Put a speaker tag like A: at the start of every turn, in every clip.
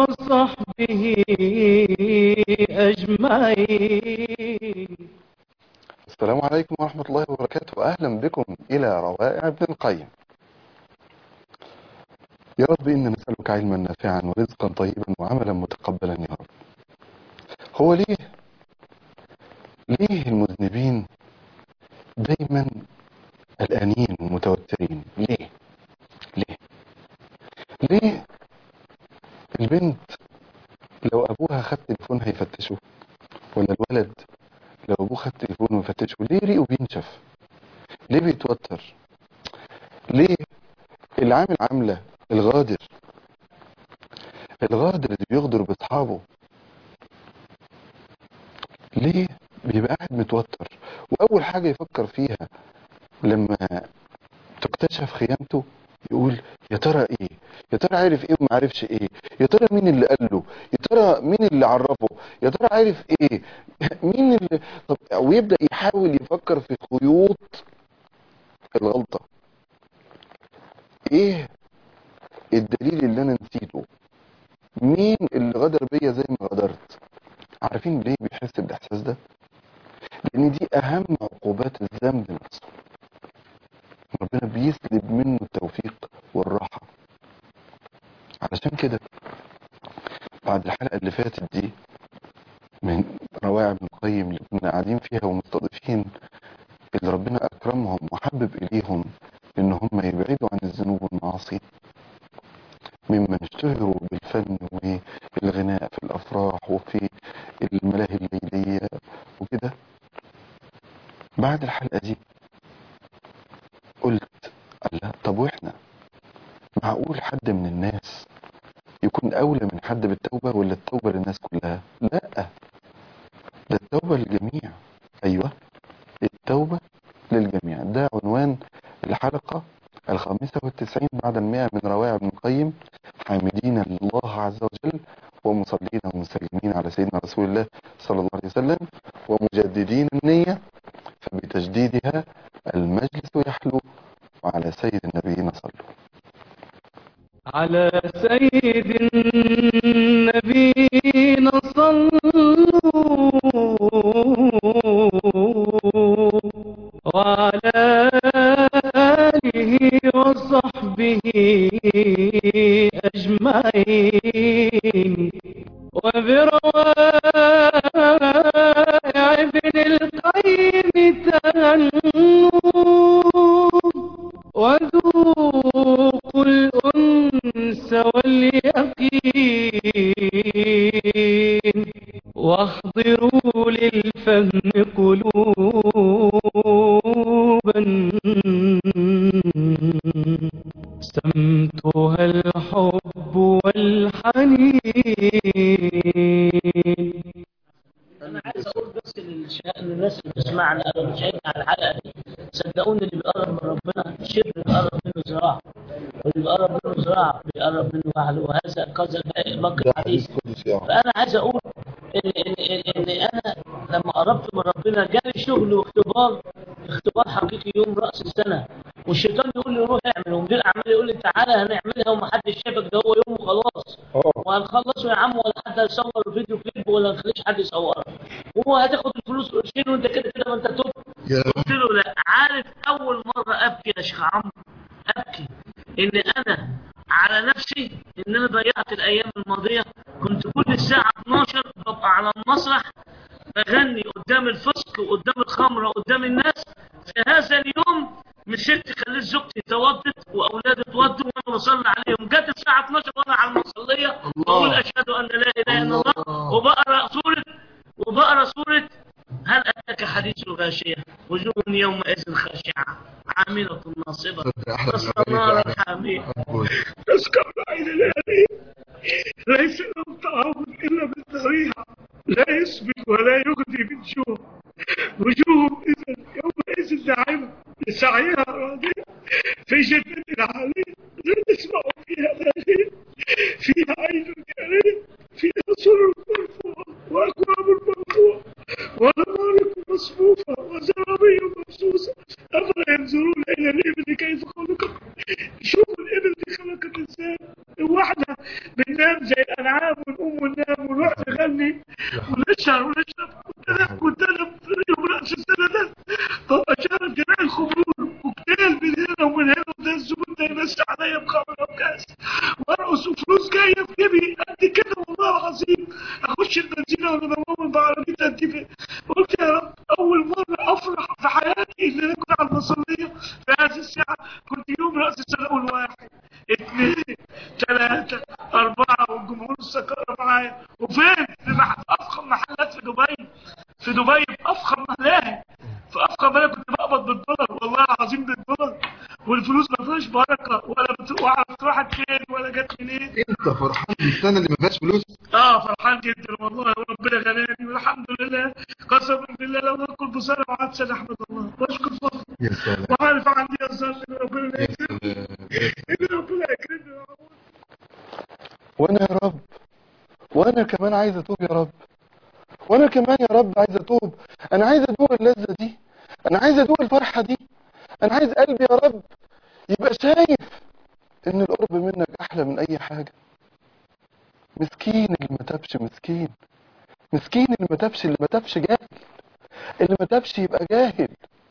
A: وصحبه أجمعين
B: السلام عليكم ورحمة الله وبركاته أهلا بكم إلى روائع ابن القيم يا رب إنا نسألك علما نافعا ورزقا طيبا وعملا متقبلا يا رب هو ليه ليه المذنبين دايما قلقانين ومتوترين ليه ليه ليه البنت لو ابوها خد تليفون هيفتشه ولا الولد لو ابوه خد تليفون ويفتشه ليه ريقه بينشف ليه بيتوتر ليه اللي عامل عامله الغادر الغادر اللي بيغدر باصحابه ليه بيبقى قاعد متوتر واول حاجه يفكر فيها لما تكتشف خيانته يقول يا ترى ايه يا ترى عارف ايه وما عارفش ايه يا ترى مين اللي قال له يا ترى مين اللي عرفه يا ترى عارف ايه مين اللي طب ويبدا يحاول يفكر في خيوط الغلطه ايه الدليل اللي انا نسيته مين اللي غدر بيا زي ما غدرت عارفين ليه بيحس بالاحساس ده لان دي اهم عقوبات الذنب نفسه ربنا بيسلب منه التوفيق والراحة علشان كده بعد الحلقة اللي فاتت دي من روائع ابن القيم اللي كنا قاعدين فيها ومستضيفين اللي ربنا أكرمهم وحبب إليهم إن هم يبعدوا عن الذنوب والمعاصي ممن اشتهروا بالفن والغناء في الأفراح وفي الملاهي الليلية وكده بعد الحلقة دي قلت الله طب واحنا معقول حد من الناس يكون أولى من حد بالتوبة ولا التوبة للناس كلها لا ده التوبة للجميع أيوة التوبة للجميع ده عنوان الحلقة الخامسة والتسعين بعد المئة من روائع ابن القيم حامدين الله عز وجل ومصلين ومسلمين على سيدنا رسول الله صلى الله عليه وسلم ومجددين النية فبتجديدها المجلس يحلو وعلى سيد النبيين صلوا
A: على سيد النبينا صلوا وعلى آله وصحبه أجمعين وبروائع ابن القيم تهنوا وذوقوا الأنس واليقين واحضروا للفهم قلوبا سمتها الحب والحنين
C: انا عايز اقول بس للش- للناس اللي بتسمعنا او بتشاهدنا على الحلقه دي صدقوني اللي بيقرب من ربنا شبر بيقرب منه ذراع واللي بيقرب منه ذراع بيقرب منه اهله وهذا كذا باقي الحديث فانا عايز اقول ان ان ان, إن انا لما قربت من ربنا جالي شغل واختبار اختبار حقيقي يوم راس السنه والشيطان يقول لي روح اعمل ومدير اعمال يقول لي تعالى هنعملها ومحدش شافك ده هو يوم وخلاص وهنخلصه يا عم ولا حد هيصور فيديو كليب ولا نخليش حد يصورك وهو هتاخد الفلوس قرشين وانت كده كده ما انت توب قلت له لا عارف اول مره ابكي يا شيخ عمرو ابكي ان انا على نفسي ان انا ضيعت الايام الماضيه كنت كل الساعه 12 ببقى على المسرح بغني قدام الفسق وقدام الخمره وقدام الناس في هذا اليوم مسكت خليت زوجتي توضت واولادي اتوضوا وانا بصلي عليهم جت الساعه 12 وانا على المصليه بقول اشهد ان لا اله الا الله وبقرا سوره وبقرا سوره هل اتاك حديث الغاشيه وجوه يومئذ خاشعه عامله ناصبه تصلى نارا حاميه تسكر عين الهدي ليس لهم طعام الا بالذريعه لا يسبق ولا يغني من جوع وجوههم اذا يومئذ ناعمه لسعيها راضيه في جنة عالية لا تسمع فيها لاغية فيها عين جارية فيها سرر مرفوعة وأكواب مرفوعة ونمارق مصفوفة وزرابي مبسوسة أفلا ينظرون إلى الإبل كيف خلقت شوفوا الإبل دي خلقت إزاي الواحدة بتنام زي الأنعام
D: شهر ونشرب كنت كنت انا في يوم راس السنه ده بابا شهر جميع الخمور وكتير من هنا ومن هنا وده الزبون ده يمشي عليا بخمر وبكاس وارقص وفلوس جايه في جيبي قد كده والله العظيم اخش البنزينه وانا بمر بعربيتي قد كده قلت يا رب اول مره افرح في حياتي ان انا كنت على المصليه في هذه الساعه كنت يوم راس السنه اول واحد اثنين ثلاثة أربعة والجمهور السكارة معايا وفين؟ في مح- أفخم محلات في دبي في دبي أفخم ملاهي في أفخم ملاهي كنت بقبض بالدولار والله العظيم بالدولار والفلوس ما فيهاش بركة ولا بتروح راحت فين ولا جت منين
B: انت فرحان بالسنه اللي ما فيهاش فلوس
D: اه فرحان جدا والله وربنا غناني والحمد لله قسما بالله لو ناكل بصلاة وعدس احمد الله واشكر فضله
B: يا سلام
D: وعارف عندي اصلا ان ربنا لا
B: يا
D: يكرمني
B: سلام
D: ان ربنا يكرمني يا رب.
B: وانا يا رب وانا كمان عايز اتوب يا رب وانا كمان يا رب عايز اتوب انا عايز ادوق اللذة دي انا عايز ادوق الفرحة دي انا عايز قلبي يا رب يبقى شايف ان القرب منك احلى من اي حاجة مسكين اللي ما تابش مسكين مسكين اللي ما تابش اللي ما تابش جاهل اللي ما تابش يبقى جاهل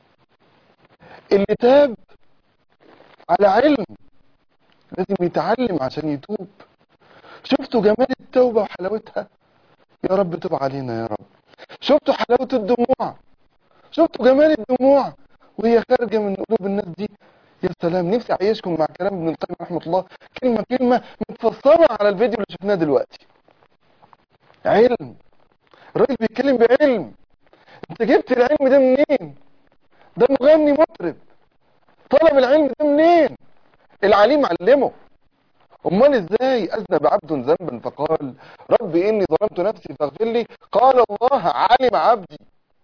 B: اللي تاب على علم لازم يتعلم عشان يتوب شفتوا جمال التوبة وحلاوتها يا رب تب علينا يا رب شفتوا حلاوة الدموع شفتوا جمال الدموع وهي خارجة من قلوب الناس دي يا سلام نفسي اعيشكم مع كلام ابن القيم رحمة الله كلمة كلمة متفصلة على الفيديو اللي شفناه دلوقتي علم الراجل بيتكلم بعلم انت جبت العلم ده منين ده مغني مطرب طلب العلم ده منين العليم علمه امال ازاي اذنب عبد ذنبا فقال ربي اني ظلمت نفسي فاغفر لي قال الله علم عبدي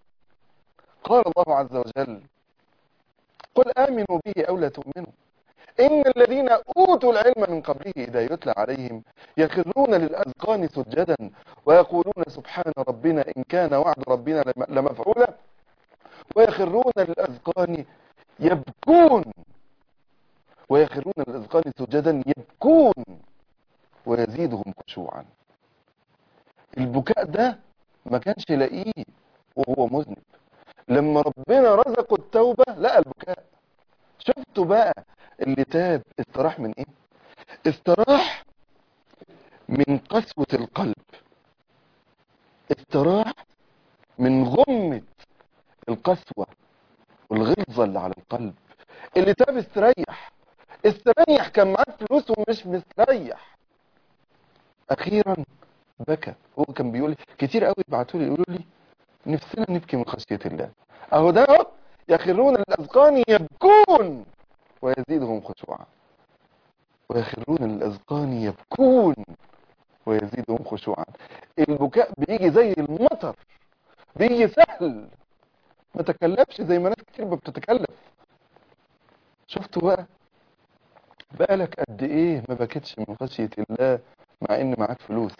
B: قال الله عز وجل قل امنوا به او لا تؤمنوا ان الذين اوتوا العلم من قبله اذا يتلى عليهم يخرون للاذقان سجدا ويقولون سبحان ربنا ان كان وعد ربنا لم- لمفعولا ويخرون للاذقان يبكون ويخرون للأذقان سجدا يبكون ويزيدهم خشوعا البكاء ده ما كانش لاقيه وهو مذنب لما ربنا رزقه التوبة لقى البكاء شفتوا بقى اللي تاب استراح من ايه استراح من قسوة القلب استراح من غمة القسوة والغلظة اللي على القلب اللي تاب استريح استريح كان معاه فلوس ومش مستريح اخيرا بكى هو كان بيقول لي كتير قوي يبعتوا لي يقولوا لي نفسنا نبكي من خشية الله اهو ده اهو يخرون للاذقان يبكون ويزيدهم خشوعا ويخرون للاذقان يبكون ويزيدهم خشوعا البكاء بيجي زي المطر بيجي سهل ما تكلفش زي ما ناس كتير ما بتتكلف شفتوا بقى بقالك قد ايه ما بكتش من خشية الله مع ان معاك فلوس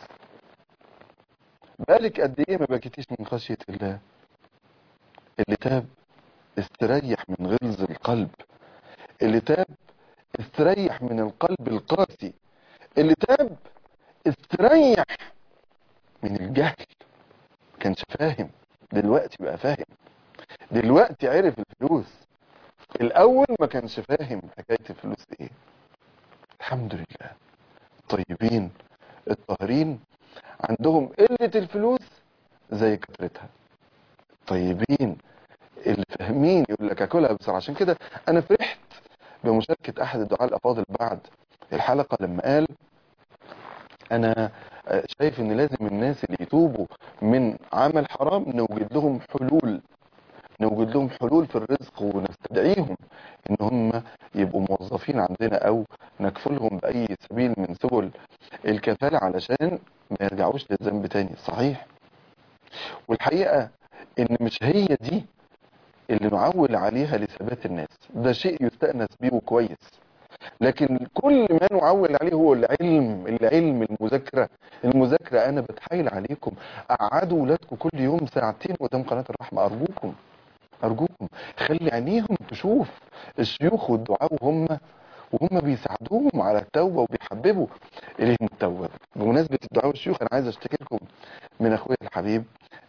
B: بقالك قد ايه ما بكتيش من خشية الله اللي تاب استريح من غلظ القلب اللي تاب استريح من القلب القاسي اللي تاب استريح من الجهل كانش فاهم دلوقتي بقى فاهم دلوقتي عرف الفلوس الاول ما كانش فاهم حكاية الفلوس ايه الحمد لله الطيبين الطاهرين عندهم قلة الفلوس زي كترتها الطيبين اللي فاهمين يقول لك اكلها بسرعة عشان كده انا فرحت بمشاركة احد الدعاء الافاضل بعد الحلقة لما قال انا شايف ان لازم الناس اللي يتوبوا من عمل حرام نوجد لهم حلول نوجد لهم حلول في الرزق ونستدعيهم ان هم يبقوا موظفين عندنا او نكفلهم باي سبيل من سبل الكفالة علشان ما يرجعوش للذنب تاني صحيح والحقيقة ان مش هي دي اللي نعول عليها لثبات الناس ده شيء يستأنس بيه وكويس لكن كل ما نعول عليه هو العلم العلم المذاكرة المذاكرة انا بتحايل عليكم قعدوا ولادكم كل يوم ساعتين قدام قناة الرحمة ارجوكم ارجوكم خلي عينيهم تشوف الشيوخ والدعاء وهم وهم بيساعدوهم على التوبة وبيحببوا إليهم التوبة بمناسبة الدعاء والشيوخ أنا عايز أشتكي لكم من أخويا الحبيب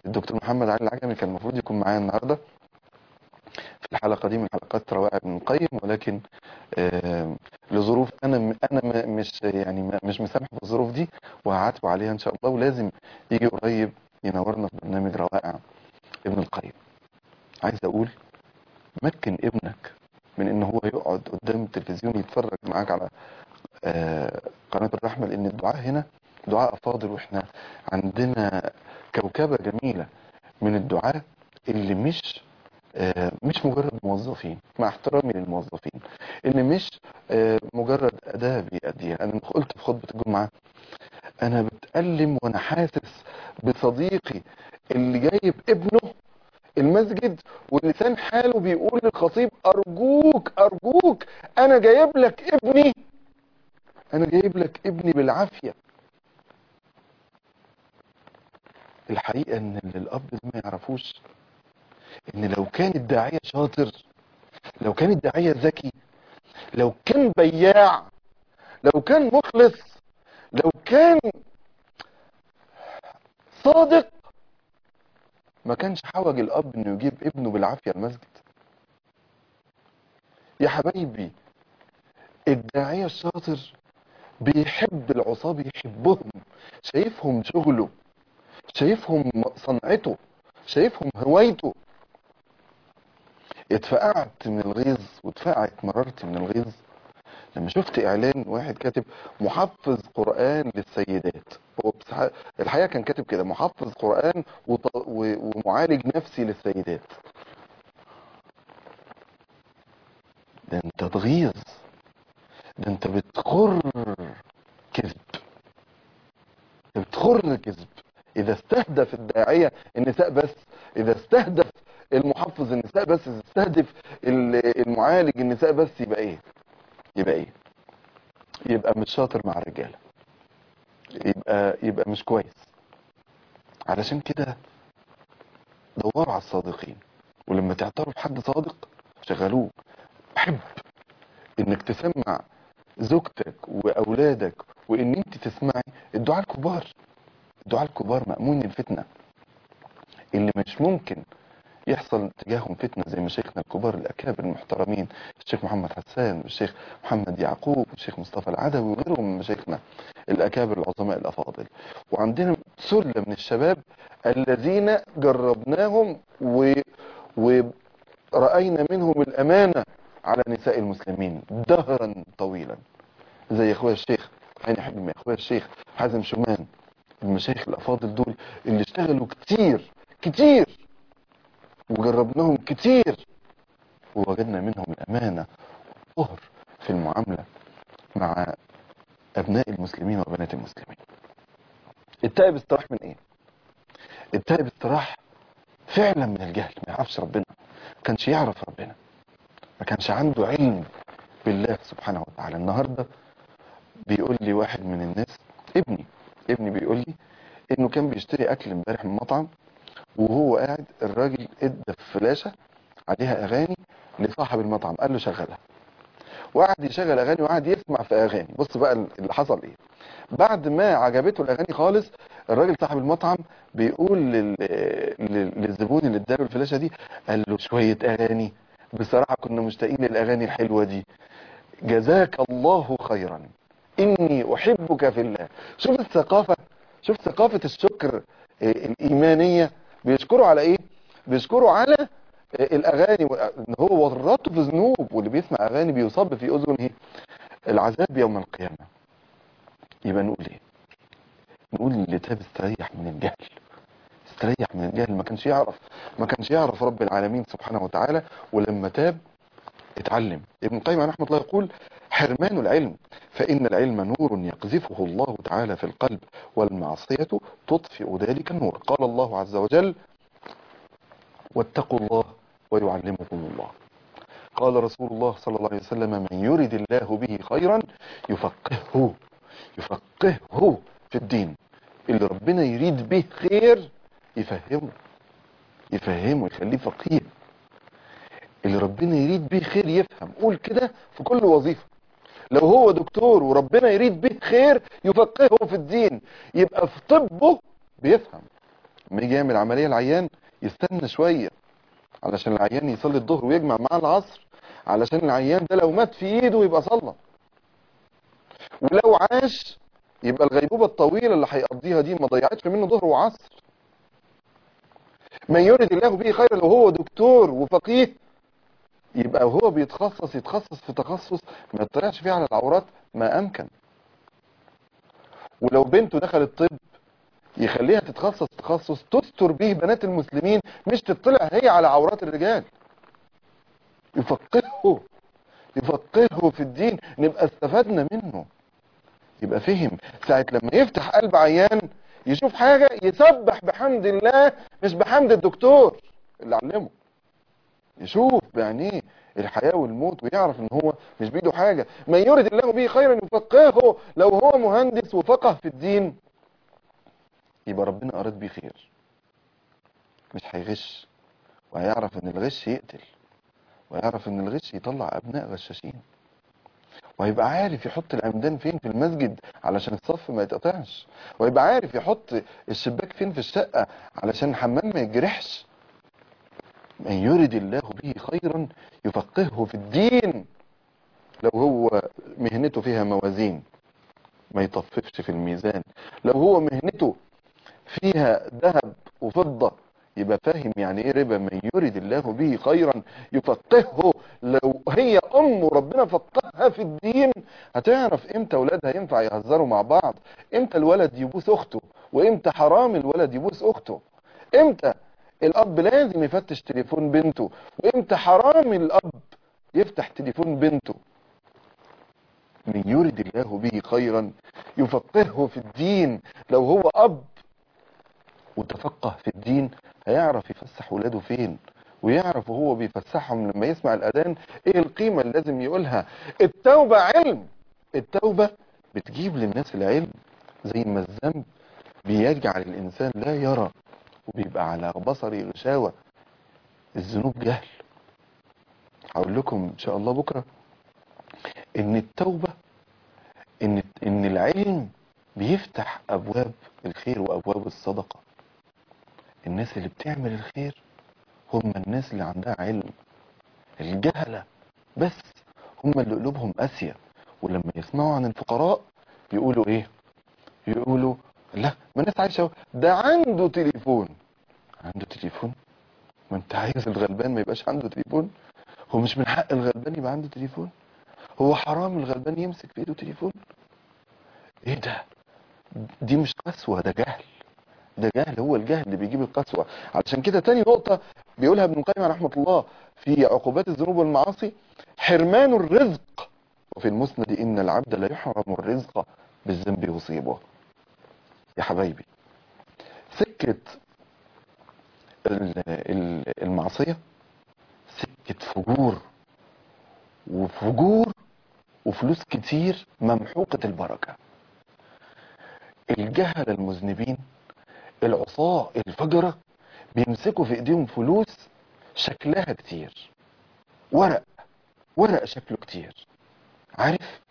B: الدكتور محمد علي العجمي كان المفروض يكون معايا النهارده في الحلقه دي من حلقات روائع ابن القيم ولكن آه لظروف انا م- انا م- مش يعني م- مش مسامح بالظروف دي وهعاتبه عليها ان شاء الله ولازم يجي قريب ينورنا في برنامج روائع ابن القيم عايز اقول مكن ابنك من ان هو يقعد قدام التلفزيون يتفرج معاك على آه، قناة الرحمة لان الدعاء هنا دعاء فاضل واحنا عندنا كوكبة جميلة من الدعاء اللي مش آه، مش مجرد موظفين مع احترامي للموظفين اللي مش آه، مجرد أداة بيأديها أنا قلت في خطبة الجمعة أنا بتألم وأنا حاسس بصديقي اللي جايب ابنه المسجد ولسان حاله بيقول للخطيب أرجوك أرجوك أنا جايب لك ابني أنا جايب لك ابني بالعافية الحقيقة إن اللي الأب ده ما يعرفوش إن لو كان الداعية شاطر لو كان الداعية ذكي لو كان بياع لو كان مخلص لو كان صادق ما كانش حوج الأب إنه يجيب ابنه بالعافية المسجد يا حبايبي الداعية الشاطر بيحب العصاة بيحبهم شايفهم شغله شايفهم صنعته شايفهم هوايته اتفقعت من الغيظ واتفقعت مررت من الغيظ لما شفت اعلان واحد كاتب محفظ قرآن للسيدات هو بصح- الحقيقة كان كاتب كده محفظ قرآن وط- و- ومعالج نفسي للسيدات ده انت تغيظ ده انت بتخر كذب بتخر كذب اذا استهدف الداعية النساء بس اذا استهدف المحفظ النساء بس اذا استهدف ال- المعالج النساء بس يبقى ايه يبقى ايه يبقى مش شاطر مع الرجاله يبقى يبقى مش كويس علشان كده دوروا على الصادقين ولما تعترف حد صادق شغلوه احب انك تسمع زوجتك واولادك وان انت تسمعي الدعاء الكبار الدعاء الكبار مأمون الفتنة اللي مش ممكن يحصل تجاههم فتنة زي مشايخنا الكبار الأكابر المحترمين الشيخ محمد حسان والشيخ محمد يعقوب والشيخ مصطفى العدوي وغيرهم من مشايخنا الأكابر العظماء الأفاضل وعندنا سلة من الشباب الذين جربناهم و... ورأينا منهم الأمانة على نساء المسلمين دهرا طويلا زي اخويا الشيخ هاني حبيبي يا اخويا الشيخ حازم شومان المشايخ الافاضل دول اللي اشتغلوا كتير كتير وجربناهم كتير ووجدنا منهم الامانه والطهر في المعامله مع ابناء المسلمين وبنات المسلمين التائب استراح من ايه التائب استراح فعلا من الجهل ما يعرفش ربنا ما كانش يعرف ربنا ما كانش عنده علم بالله سبحانه وتعالى النهارده بيقول لي واحد من الناس ابني ابني بيقول لي انه كان بيشتري اكل امبارح من مطعم وهو قاعد الراجل ادى فلاشة عليها اغاني لصاحب المطعم قال له شغلها وقعد يشغل اغاني وقعد يسمع في اغاني بص بقى اللي حصل ايه بعد ما عجبته الاغاني خالص الراجل صاحب المطعم بيقول لل... لل... للزبون اللي اداله الفلاشة دي قال له شوية اغاني بصراحة كنا مشتاقين للاغاني الحلوة دي جزاك الله خيرا إني أحبك في الله شوف الثقافة شوف ثقافة الشكر آه، الإيمانية بيشكروا على إيه بيشكروا على آه، الأغاني و- إن هو ورطه في ذنوب واللي بيسمع أغاني بيصاب في أذنه العذاب يوم القيامة يبقى نقول إيه نقول اللي تاب استريح من الجهل استريح من الجهل ما كانش يعرف ما كانش يعرف رب العالمين سبحانه وتعالى ولما تاب اتعلم ابن القيم رحمه الله يقول حرمان العلم فإن العلم نور يقذفه الله تعالى في القلب والمعصية تطفئ ذلك النور قال الله عز وجل واتقوا الله ويعلمكم الله قال رسول الله صلى الله عليه وسلم من يرد الله به خيرا يفقهه يفقهه في الدين اللي ربنا يريد به خير يفهمه يفهمه يخليه فقيه اللي ربنا يريد به خير يفهم قول كده في كل وظيفة لو هو دكتور وربنا يريد به خير يفقهه في الدين يبقى في طبه بيفهم لما يجي يعمل عملية العيان يستنى شوية علشان العيان يصلي الظهر ويجمع معاه العصر علشان العيان ده لو مات في ايده يبقى صلى ولو عاش يبقى الغيبوبة الطويلة اللي هيقضيها دي ما ضيعتش منه ظهر وعصر من يرد الله به خيرا لو هو دكتور وفقيه يبقى وهو بيتخصص يتخصص في تخصص ما يطلعش فيه على العورات ما امكن ولو بنته دخلت طب يخليها تتخصص تخصص تستر به بنات المسلمين مش تطلع هي على عورات الرجال يفقهه يفقهه في الدين نبقى استفدنا منه يبقى فهم ساعة لما يفتح قلب عيان يشوف حاجة يسبح بحمد الله مش بحمد الدكتور اللي علمه يشوف بعينيه الحياة والموت ويعرف ان هو مش بيده حاجة من يرد الله به خيرا يفقهه لو هو مهندس وفقه في الدين يبقى ربنا اراد بيه خير مش هيغش وهيعرف ان الغش يقتل ويعرف ان الغش يطلع ابناء غشاشين وهيبقى عارف يحط العمدان فين في المسجد علشان الصف ما يتقطعش ويبقى عارف يحط الشباك فين في الشقة علشان الحمام ما يتجرحش من يرد الله به خيرا يفقهه في الدين لو هو مهنته فيها موازين ما يطففش في الميزان لو هو مهنته فيها ذهب وفضة يبقى فاهم يعني ايه ربا من يرد الله به خيرا يفقهه لو هي ام ربنا فقهها في الدين هتعرف امتى اولادها ينفع يهزروا مع بعض امتى الولد يبوس اخته وامتى حرام الولد يبوس اخته امتى الاب لازم يفتش تليفون بنته وامتى حرام الاب يفتح تليفون بنته من يرد الله به خيرا يفقهه في الدين لو هو اب وتفقه في الدين هيعرف يفسح ولاده فين ويعرف وهو بيفسحهم لما يسمع الأذان ايه القيمة اللي لازم يقولها التوبة علم التوبة بتجيب للناس العلم زي ما الذنب بيجعل الإنسان لا يرى وبيبقى على بصري غشاوة الذنوب جهل هقول لكم إن شاء الله بكرة إن التوبة إن إن العلم بيفتح أبواب الخير وأبواب الصدقة الناس اللي بتعمل الخير هم الناس اللي عندها علم الجهلة بس هم اللي قلوبهم قاسية ولما يسمعوا عن الفقراء يقولوا ايه يقولوا لا ما الناس عايشة ده عنده تليفون عنده تليفون ما انت عايز الغلبان ما يبقاش عنده تليفون هو مش من حق الغلبان يبقى عنده تليفون هو حرام الغلبان يمسك في ايده تليفون ايه ده دي مش قسوة ده جهل ده جهل هو الجهل اللي بيجيب القسوة علشان كده تاني نقطة بيقولها ابن القيم رحمة الله في عقوبات الذنوب والمعاصي حرمان الرزق وفي المسند إن العبد لا يحرم الرزق بالذنب يصيبه يا حبايبي سكة ال- ال- المعصية سكة فجور وفجور وفلوس كتير ممحوقة البركة الجهل المذنبين العصاة الفجرة بيمسكوا في ايديهم فلوس شكلها كتير ورق ورق شكله كتير عارف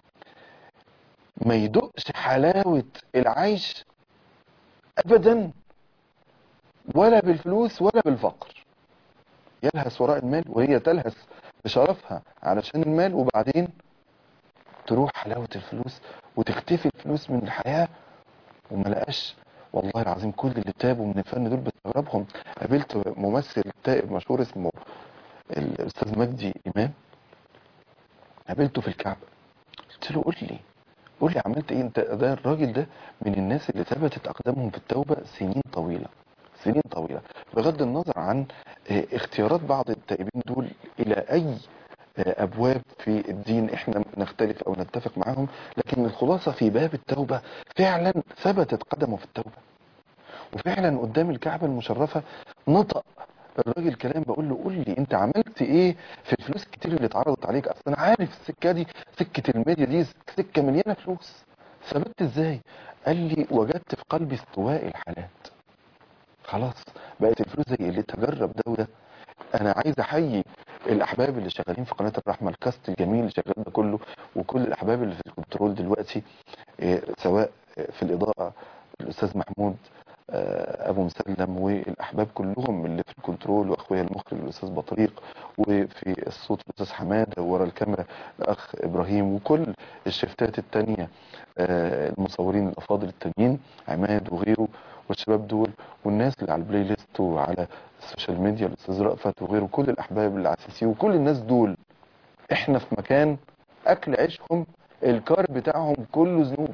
B: ما يدقش حلاوة العيش ابدا ولا بالفلوس ولا بالفقر يلهس وراء المال وهي تلهس بشرفها علشان المال وبعدين تروح حلاوة الفلوس وتختفي الفلوس من الحياة وما لقاش والله العظيم كل اللي تابوا من الفن دول بستغربهم قابلت ممثل تائب مشهور اسمه الاستاذ مجدي امام قابلته في الكعبة قلت له قول لي قول لي عملت ايه انت ده الراجل ده من الناس اللي ثبتت اقدامهم في التوبة سنين طويلة سنين طويلة بغض النظر عن اه، اختيارات بعض التائبين دول الى اي اه، ابواب في الدين احنا نختلف او نتفق معاهم لكن الخلاصة في باب التوبة فعلا ثبتت قدمه في التوبة وفعلا قدام الكعبة المشرفة نطق الراجل كلام بقول له قول لي انت عملت ايه في الفلوس الكتير اللي اتعرضت عليك اصل انا عارف السكه دي سكه الميديا دي سكه مليانه فلوس ثبت ازاي قال لي وجدت في قلبي استواء الحالات خلاص بقت الفلوس زي اللي تجرب ده وده انا عايز احيي الاحباب اللي شغالين في قناه الرحمه الكاست الجميل اللي شغال ده كله وكل الاحباب اللي في الكنترول دلوقتي إيه، سواء في الاضاءه الاستاذ محمود آه، ابو مسلم والاحباب كلهم اللي في الكنترول واخويا المخرج الاستاذ بطريق وفي الصوت الاستاذ حماده ورا الكاميرا الاخ ابراهيم وكل الشفتات التانية آه، المصورين الافاضل التانيين عماد وغيره والشباب دول والناس اللي على البلاي ليست وعلى السوشيال ميديا الاستاذ رأفت وغيره كل الاحباب اللي على السي سي وكل الناس دول احنا في مكان اكل عيشهم الكار بتاعهم كله ذنوب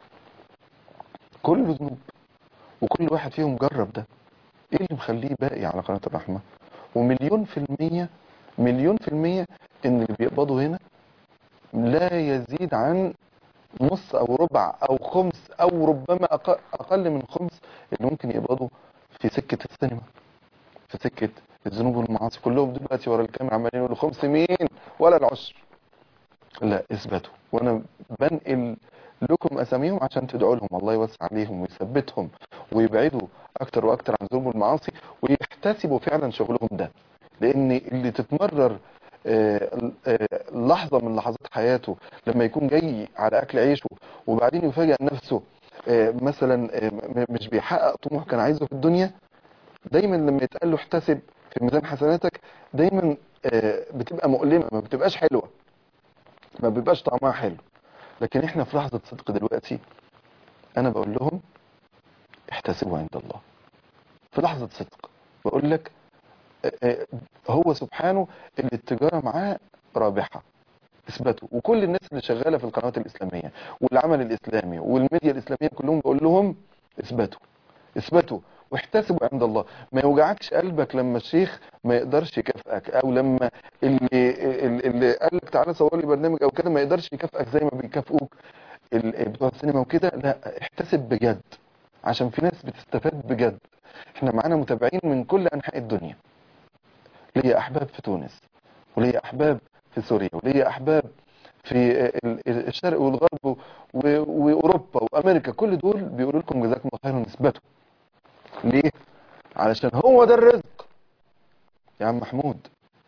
B: كله ذنوب وكل واحد فيهم جرب ده ايه اللي مخليه باقي على قناة الرحمة ومليون في المية مليون في المية ان اللي بيقبضوا هنا لا يزيد عن نص او ربع او خمس او ربما أق- اقل من خمس اللي ممكن يقبضوا في سكة السينما في سكة الذنوب والمعاصي كلهم دلوقتي ورا الكاميرا عمالين يقولوا خمس مين ولا العشر لا اثبتوا وانا بنقل لكم اساميهم عشان تدعوا لهم الله يوسع عليهم ويثبتهم ويبعدوا اكتر واكتر عن الذنوب والمعاصي ويحتسبوا فعلا شغلهم ده لان اللي تتمرر آه، آه، لحظة من لحظات حياته لما يكون جاي على اكل عيشه وبعدين يفاجئ نفسه آه، مثلا آه، م- مش بيحقق طموح كان عايزه في الدنيا دايما لما يتقال له احتسب في ميزان حسناتك دايما آه، بتبقى مؤلمة ما بتبقاش حلوة ما بيبقاش طعمها حلو لكن احنا في لحظة صدق دلوقتي انا بقول لهم احتسبوا عند الله في لحظة صدق بقول لك آه، آه، هو سبحانه اللي التجارة معاه رابحة اثبتوا وكل الناس اللي شغالة في القنوات الإسلامية والعمل الإسلامي والميديا الإسلامية كلهم بقول لهم اثبتوا اثبتوا واحتسبوا عند الله ما يوجعكش قلبك لما الشيخ ما يقدرش يكافئك او لما اللي اللي قال لك تعالى صور لي برنامج او كده ما يقدرش يكافئك زي ما بيكافئوك ال- بتوع السينما وكده لا احتسب بجد عشان في ناس بتستفاد بجد احنا معانا متابعين من كل انحاء الدنيا ليا احباب في تونس وليا احباب في سوريا وليا احباب في ال- ال- الشرق والغرب و- واوروبا وامريكا كل دول بيقولوا لكم جزاكم الله خيرا اثبتوا ليه علشان هو ده الرزق يا عم محمود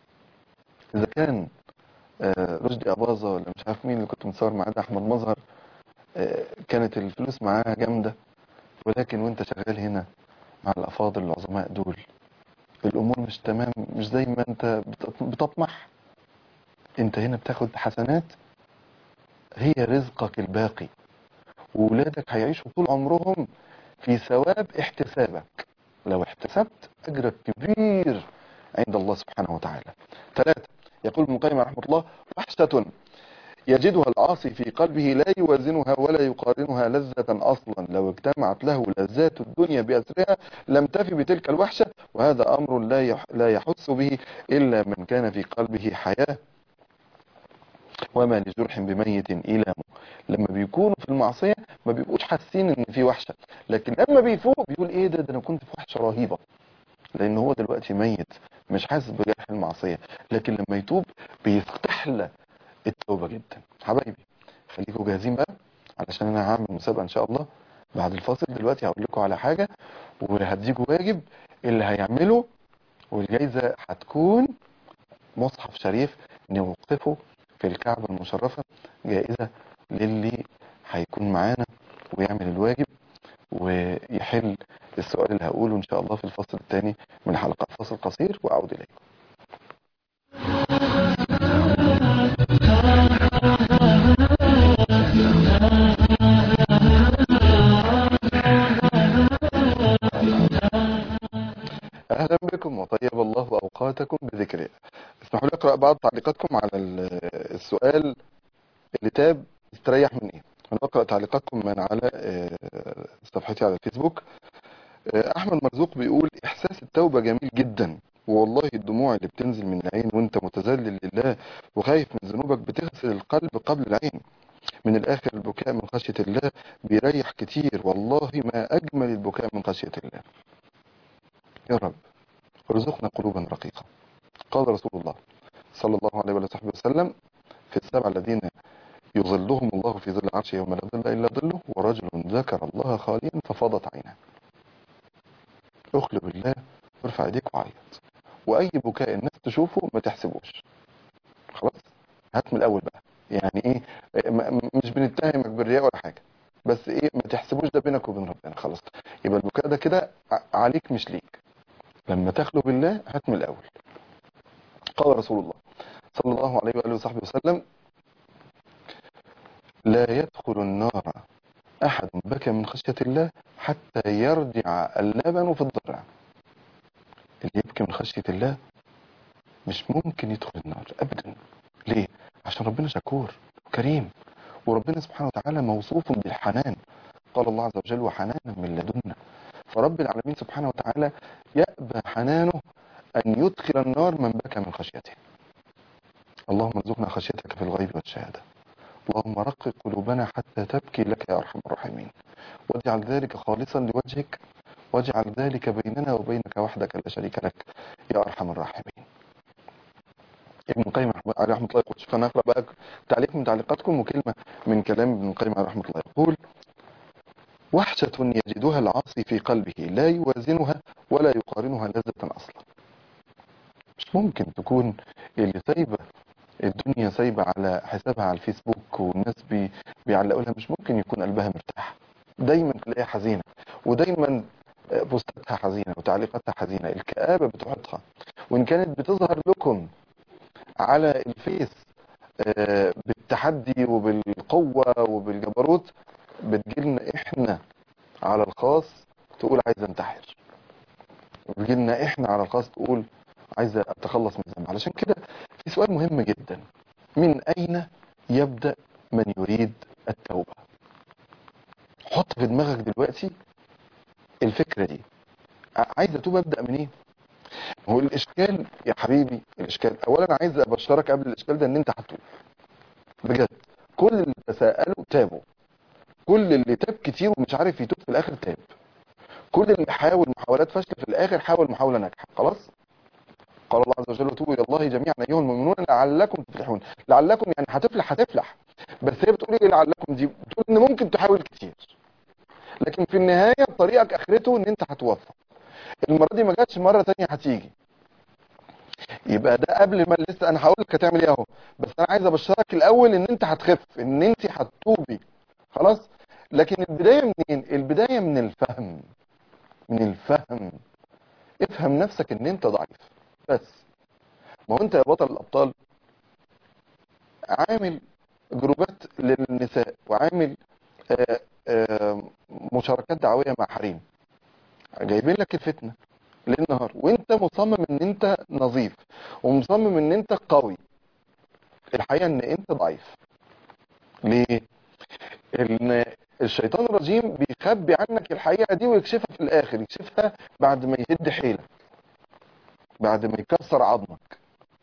B: اذا كان آه، رشدي اباظه ولا مش عارف مين اللي كنت متصور معاه ده احمد مظهر آه، كانت الفلوس معاه جامده ولكن وانت شغال هنا مع الافاضل العظماء دول الامور مش تمام مش زي ما انت بت- بتطمح انت هنا بتاخد حسنات هي رزقك الباقي وولادك هيعيشوا طول عمرهم في ثواب احتسابك لو احتسبت اجرك كبير عند الله سبحانه وتعالى ثلاثة يقول ابن القيم رحمه الله وحشة يجدها العاصي في قلبه لا يوازنها ولا يقارنها لذة أصلا لو اجتمعت له لذات الدنيا بأسرها لم تفي بتلك الوحشة وهذا أمر لا يح- لا يحس به إلا من كان في قلبه حياة وما لجرح بميت إيلام لما بيكونوا في المعصية ما بيبقوش حاسين ان في وحشة لكن لما بيفوق بيقول ايه ده ده انا كنت في وحشة رهيبة لان هو دلوقتي ميت مش حاسس بجرح المعصية لكن لما يتوب بيستحلى التوبة جدا حبايبي خليكم جاهزين بقى علشان انا هعمل مسابقة ان شاء الله بعد الفاصل دلوقتي هقول لكم على حاجة وهديكوا واجب اللي هيعمله والجايزة هتكون مصحف شريف نوقفه في الكعبة المشرفة جائزة للي هيكون معانا ويعمل الواجب ويحل السؤال اللي هقوله ان شاء الله في الفصل الثاني من الحلقة فاصل قصير واعود اليكم اهلا بكم وطيب الله اوقاتكم بذكره اسمحوا لي اقرا بعض تعليقاتكم على ال- السؤال اللي تاب استريح من ايه انا بقرا تعليقاتكم من على آه، صفحتي على الفيسبوك آه، احمد مرزوق بيقول احساس التوبه جميل جدا والله الدموع اللي بتنزل من العين وانت متذلل لله وخايف من ذنوبك بتغسل القلب قبل العين من الاخر البكاء من خشيه الله بيريح كتير والله ما اجمل البكاء من خشيه الله يا رب ارزقنا قلوبا رقيقه قال رسول الله صلى الله عليه وصحبه وسلم في السبع الذين يظلهم الله في ظل عرشه يوم لا ظل الا ظله ورجل ذكر الله خاليا ففاضت عيناه اخلو بالله وارفع ايديك وعيط واي بكاء الناس تشوفه ما تحسبوش خلاص هات من الاول بقى يعني ايه م- م- مش بنتهمك بالرياء ولا حاجه بس ايه ما تحسبوش ده بينك وبين ربنا خلاص يبقى البكاء ده كده ع- عليك مش ليك لما تخلو بالله هات من الاول قال رسول الله صلى الله عليه واله وصحبه وسلم لا يدخل النار احد بكى من خشيه الله حتى يرجع اللبن في الضرع اللي يبكي من خشيه الله مش ممكن يدخل النار ابدا ليه عشان ربنا شكور كريم وربنا سبحانه وتعالى موصوف بالحنان قال الله عز وجل وحنانا من لدنا فرب العالمين سبحانه وتعالى يأبى حنانه أن يدخل النار من بكى من خشيته اللهم ارزقنا خشيتك في الغيب والشهادة اللهم رقق قلوبنا حتى تبكي لك يا أرحم الراحمين واجعل ذلك خالصا لوجهك واجعل ذلك بيننا وبينك وحدك لا شريك لك يا أرحم الراحمين ابن القيم رحمه- عليه رحمه الله يقول شوف انا اقرا بقى تعليق من تعليقاتكم وكلمه من كلام ابن القيم عليه رحمه الله يقول وحشة يجدها العاصي في قلبه لا يوازنها ولا يقارنها لذة اصلا مش ممكن تكون اللي سايبه الدنيا سايبه على حسابها على الفيسبوك والناس بي بيعلقوا لها مش ممكن يكون قلبها مرتاح دايما تلاقيها حزينه ودايما بوستاتها حزينه وتعليقاتها حزينه الكآبه بتحطها وان كانت بتظهر لكم على الفيس آه، بالتحدي وبالقوة وبالجبروت بتجيلنا احنا على الخاص تقول عايز انتحر بتجيلنا احنا على الخاص تقول عايز اتخلص من الذنب علشان كده في سؤال مهم جدا من اين يبدأ من يريد التوبة حط في دماغك دلوقتي الفكرة دي ع- عايز اتوب ابدأ منين هو الاشكال يا حبيبي الاشكال اولا عايز ابشرك قبل الاشكال ده ان انت هتوب بجد كل اللي تساءلوا تابوا كل اللي تاب كتير ومش عارف يتوب في الاخر تاب كل اللي حاول محاولات فاشله في الاخر حاول محاوله ناجحه خلاص قال الله عز وجل توبوا الى الله جميعا ايها المؤمنون لعلكم تفلحون لعلكم يعني هتفلح هتفلح بس هي بتقول ايه لعلكم دي بتقول ان ممكن تحاول كتير لكن في النهايه طريقك اخرته ان انت هتوفق المره دي ما جاتش مره تانية هتيجي يبقى ده قبل ما لسه انا هقول لك هتعمل ايه اهو بس انا عايز ابشرك الاول ان انت هتخف ان انت هتتوبي خلاص لكن البدايه منين البدايه من الفهم من الفهم افهم نفسك ان انت ضعيف بس ما هو انت يا بطل الابطال عامل جروبات للنساء وعامل آه، آه، مشاركات دعويه مع حريم جايبين لك الفتنه ليل نهار وانت مصمم ان انت نظيف ومصمم ان انت قوي الحقيقه ان انت ضعيف ليه ان الشيطان الرجيم بيخبي عنك الحقيقه دي ويكشفها في الاخر يكشفها بعد ما يهد حيلك بعد ما يكسر عظمك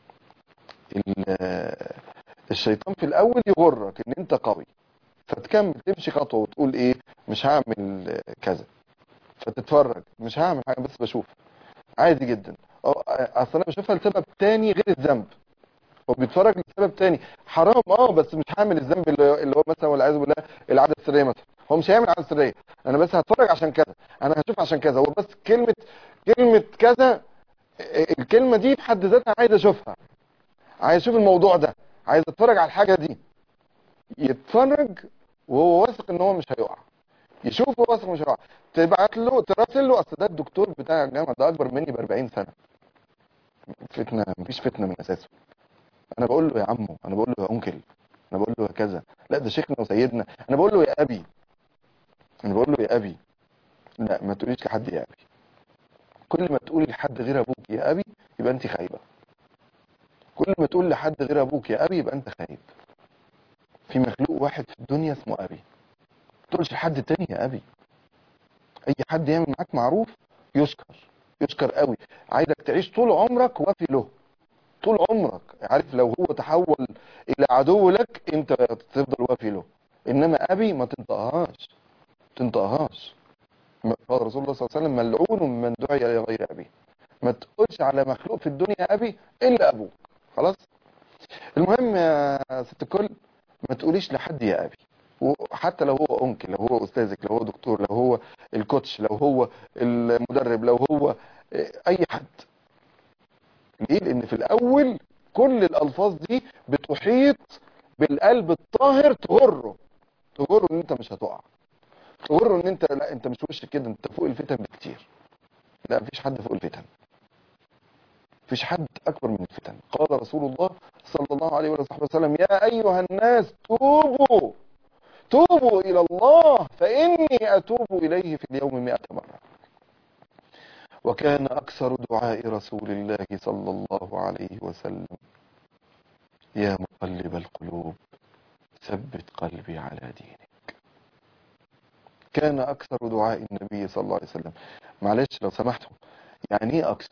B: ال- الشيطان في الاول يغرك ان انت قوي فتكمل تمشي خطوه وتقول ايه مش هعمل كذا فتتفرج مش هعمل حاجه بس بشوف عادي جدا اه اصل انا بشوفها لسبب تاني غير الذنب هو بيتفرج لسبب تاني حرام اه بس مش هعمل الذنب اللي اللي هو مثلا والعياذ بالله العاده السريه مثلا هو مش هيعمل عاده سريه انا بس هتفرج عشان كذا انا هشوف عشان كذا هو بس كلمه كلمه كذا الكلمه دي في حد ذاتها عايز اشوفها عايز اشوف الموضوع ده عايز اتفرج على الحاجه دي يتفرج وهو واثق ان هو مش هيقع يشوف هو واثق مش هيقع تبعت له تراسل له اصل ده الدكتور بتاع الجامعه ده اكبر مني ب 40 سنه فتنه مفيش فتنه من اساسه انا بقول له يا عمو انا بقول له يا انكل انا بقول له يا كذا لا ده شيخنا وسيدنا انا بقول له يا ابي انا بقول له يا ابي لا ما تقوليش لحد يا ابي كل ما تقولي لحد غير ابوك يا ابي يبقى انت خايبه كل ما تقول لحد غير ابوك يا ابي يبقى انت خايب في مخلوق واحد في الدنيا اسمه ابي ما تقولش لحد تاني يا ابي اي حد يعمل معاك معروف يشكر يشكر قوي عايزك تعيش طول عمرك وفي له طول عمرك عارف لو هو تحول الى عدو لك انت تفضل وفي له انما ابي ما تنطقهاش تنطقهاش ما- قال رسول الله صلى الله عليه وسلم ملعون من دعي الى غير ابي ما تقولش على مخلوق في الدنيا ابي الا ابوك خلاص المهم يا ست الكل ما تقوليش لحد يا ابي وحتى لو هو انكل لو هو استاذك لو هو دكتور لو هو الكوتش لو هو المدرب لو هو اي حد ليه لان في الاول كل الالفاظ دي بتحيط بالقلب الطاهر تغره تغره ان انت مش هتقع وروا ان انت لا انت مش وش كده انت فوق الفتن بكتير لا مفيش حد فوق الفتن مفيش حد اكبر من الفتن قال رسول الله صلى الله عليه وصحبه وسلم يا ايها الناس توبوا توبوا الى الله فاني اتوب اليه في اليوم مئة مرة وكان اكثر دعاء رسول الله صلى الله عليه وسلم يا مقلب القلوب ثبت قلبي على دينك كان أكثر دعاء النبي صلى الله عليه وسلم معلش لو سمحتم يعني ايه أكثر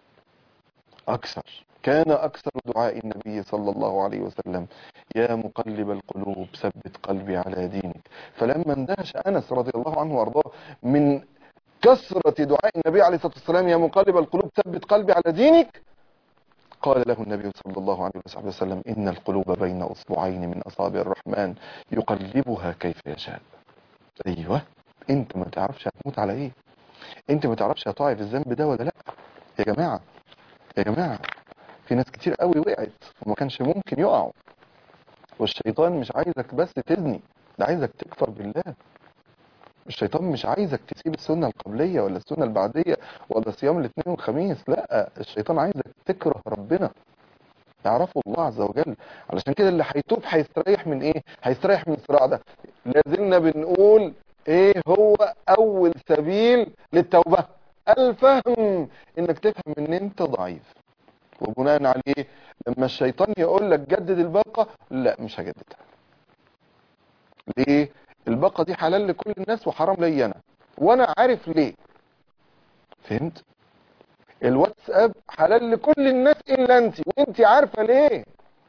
B: أكثر كان أكثر دعاء النبي صلى الله عليه وسلم يا مقلب القلوب ثبت قلبي على دينك فلما اندهش أنس رضي الله عنه وأرضاه من كثرة دعاء النبي عليه الصلاة والسلام يا مقلب القلوب ثبت قلبي على دينك قال له النبي صلى الله عليه وصحبه وسلم إن القلوب بين أصبعين من أصابع الرحمن يقلبها كيف يشاء أيوة أنت ما تعرفش هتموت على إيه أنت ما تعرفش هتقع في الذنب ده ولا لأ يا جماعة يا جماعة في ناس كتير قوي وقعت وما كانش ممكن يقعوا والشيطان مش عايزك بس تزني ده عايزك تكفر بالله الشيطان مش عايزك تسيب السنة القبلية ولا السنة البعدية ولا صيام الاثنين والخميس لا الشيطان عايزك تكره ربنا يعرفوا الله عز وجل علشان كده اللي هيتوب هيستريح من ايه هيستريح من الصراع ده لازلنا بنقول ايه هو اول سبيل للتوبة الفهم انك تفهم ان انت ضعيف وبناء عليه لما الشيطان يقول لك جدد الباقة لا مش هجددها ليه الباقة دي حلال لكل الناس وحرام لي انا وانا عارف ليه فهمت الواتساب حلال لكل الناس الا انت وانت عارفة ليه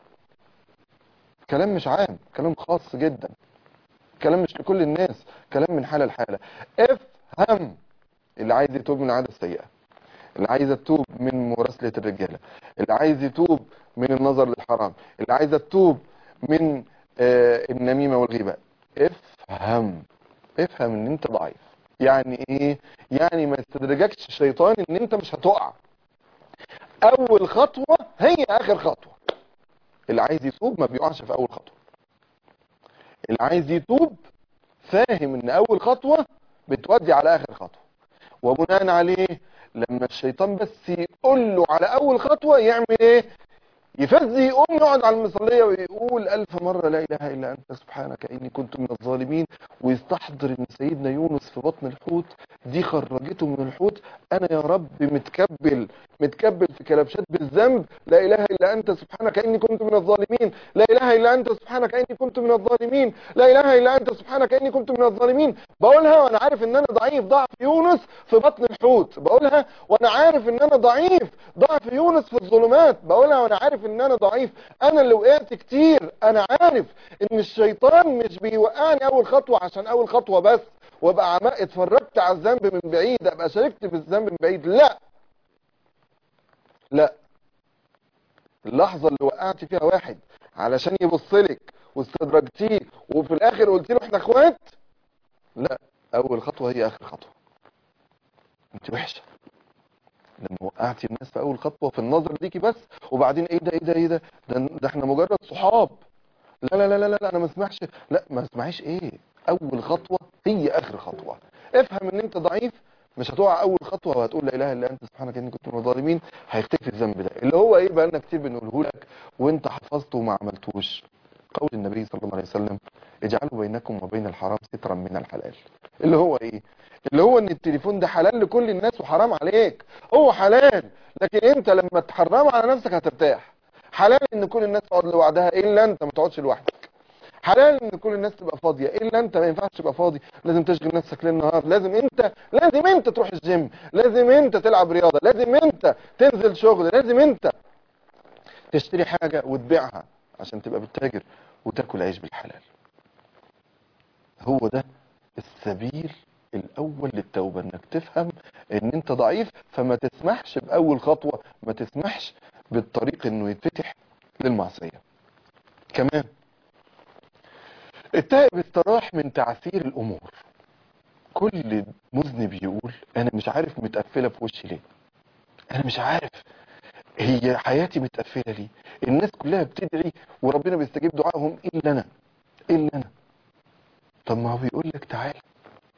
B: كلام مش عام كلام خاص جدا كلام مش لكل الناس كلام من حالة لحالة افهم اللي عايز يتوب من العادة السيئة اللي عايز يتوب من مراسلة الرجالة اللي عايز يتوب من النظر للحرام اللي عايز يتوب من آه النميمة والغيبة افهم افهم ان انت ضعيف يعني ايه يعني ما يستدرجكش الشيطان ان انت مش هتقع اول خطوة هي اخر خطوة اللي عايز يتوب ما بيقعش في اول خطوة اللي عايز يتوب فاهم ان اول خطوة بتودي على اخر خطوة وبناء عليه لما الشيطان بس يقول له على اول خطوة يعمل ايه يفز يقوم يقعد على المصلية ويقول ألف مرة لا إله إلا أنت سبحانك إني كنت من الظالمين ويستحضر إن سيدنا يونس في بطن الحوت دي خرجته من الحوت أنا يا رب متكبل متكبل في كلبشات بالذنب لا إله إلا أنت سبحانك إني كنت من الظالمين لا إله إلا أنت سبحانك إني كنت من الظالمين لا إله إلا أنت سبحانك إني كنت من الظالمين بقولها وأنا عارف إن أنا ضعيف ضعف يونس في بطن الحوت بقولها وأنا عارف إن أنا ضعيف ضعف يونس في الظلمات بقولها وأنا عارف إن أنا ضعيف أنا اللي وقعت كتير أنا عارف إن الشيطان مش بيوقعني أول خطوة عشان أول خطوة بس وابقى عمال اتفرجت على الذنب من بعيد ابقى شاركت في الذنب من بعيد لا لا اللحظة اللي وقعت فيها واحد علشان يبص لك واستدرجتيه وفي الاخر قلت له احنا اخوات لا اول خطوة هي اخر خطوة انت وحشة لما وقعتي الناس في اول خطوة في النظر ليكي بس وبعدين ايه ده ايه ده ايه ده ده, ده احنا مجرد صحاب لا لا لا لا لا انا ما اسمعش لا ما اسمعيش ايه اول خطوة هي اخر خطوة افهم ان انت ضعيف مش هتقع اول خطوة وهتقول لا اله الا انت سبحانك اني كنت من الظالمين هيختفي الذنب ده اللي هو ايه بقى لنا كتير بنقوله لك وانت حفظته وما عملتوش قول النبي صلى الله عليه وسلم اجعلوا بينكم وبين الحرام سترا من الحلال اللي هو ايه اللي هو ان التليفون ده حلال لكل الناس وحرام عليك هو حلال لكن انت لما تحرمه على نفسك هترتاح حلال ان كل الناس تقعد لوحدها الا انت ما تقعدش لوحدك حلال ان كل الناس تبقى فاضيه الا انت ما ينفعش تبقى فاضي لازم تشغل نفسك ليل نهار لازم انت لازم انت تروح الجيم لازم انت تلعب رياضه لازم انت تنزل شغل لازم انت تشتري حاجه وتبيعها عشان تبقى بتتاجر وتاكل عيش بالحلال هو ده السبيل الاول للتوبه انك تفهم ان انت ضعيف فما تسمحش باول خطوه ما تسمحش بالطريق انه يتفتح للمعصيه كمان التائب استراح من تعسير الامور كل مذنب يقول انا مش عارف متقفله في وشي ليه انا مش عارف هي حياتي متقفله ليه الناس كلها بتدعي وربنا بيستجيب دعائهم الا انا الا انا طب ما هو بيقول لك تعالى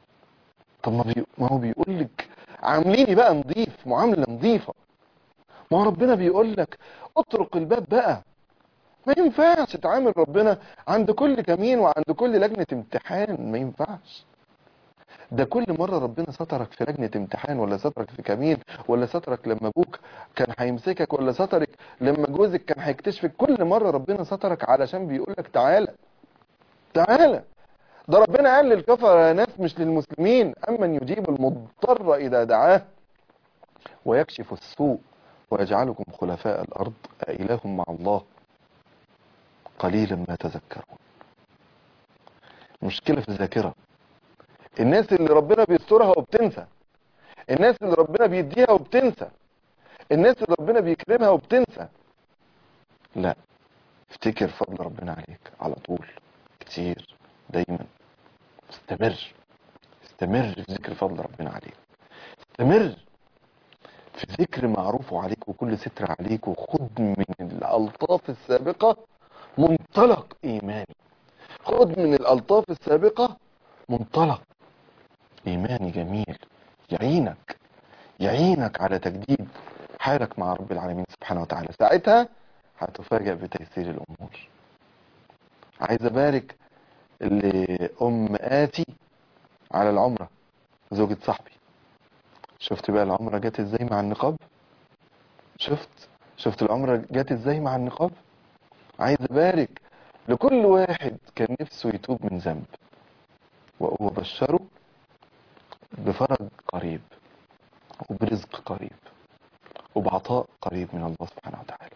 B: طب ما, بي... ما هو بيقول لك عامليني بقى نضيف معاملة نظيفة ما هو ربنا بيقول لك اطرق الباب بقى ما ينفعش تعامل ربنا عند كل كمين وعند كل لجنة امتحان ما ينفعش ده كل مرة ربنا سترك في لجنة امتحان ولا سترك في كمين ولا سترك لما ابوك كان هيمسكك ولا سترك لما جوزك كان هيكتشفك كل مرة ربنا سترك علشان بيقول لك تعالى تعالى ده ربنا قال للكفر يا ناس مش للمسلمين أمن يجيب المضطر إذا دعاه ويكشف السوء ويجعلكم خلفاء الأرض أإله مع الله قليلا ما تذكرون مشكلة في الذاكرة الناس اللي ربنا بيسترها وبتنسى الناس اللي ربنا بيديها وبتنسى الناس اللي ربنا بيكرمها وبتنسى لا افتكر فضل ربنا عليك على طول كتير دايما استمر استمر في ذكر فضل ربنا عليك استمر في ذكر معروفه عليك وكل ستر عليك وخد من الألطاف السابقة منطلق إيماني خد من الألطاف السابقة منطلق إيماني جميل يعينك يعينك على تجديد حالك مع رب العالمين سبحانه وتعالى ساعتها هتفاجأ بتيسير الأمور عايز أبارك لأم آتي على العمرة زوجة صاحبي شفت بقى العمرة جت ازاي مع النقاب شفت شفت العمرة جت ازاي مع النقاب عايز أبارك لكل واحد كان نفسه يتوب من ذنب وأبشره بفرج قريب وبرزق قريب وبعطاء قريب من الله سبحانه وتعالى